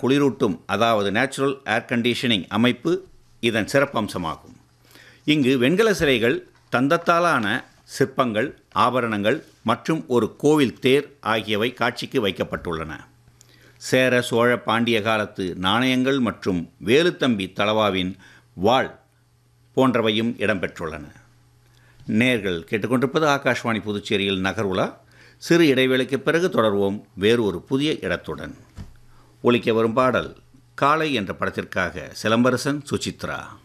குளிரூட்டும் அதாவது natural air conditioning அமைப்பு இதன் சிறப்பம்சமாகும் இங்கு வெண்கல சிலைகள் தந்தத்தாலான சிற்பங்கள் ஆபரணங்கள் மற்றும் ஒரு கோவில் தேர் ஆகியவை காட்சிக்கு வைக்கப்பட்டுள்ளன சேர சோழ பாண்டிய காலத்து நாணயங்கள் மற்றும் வேலுத்தம்பி தளவாவின் வாள் போன்றவையும் இடம்பெற்றுள்ளன நேர்கள் கேட்டுக்கொண்டிருப்பது ஆகாஷ்வாணி புதுச்சேரியில் நகர்வுலா சிறு இடைவேளைக்கு பிறகு தொடர்வோம் வேறு ஒரு புதிய இடத்துடன் ஒலிக்க வரும் பாடல் காளை என்ற படத்திற்காக சிலம்பரசன் சுசித்ரா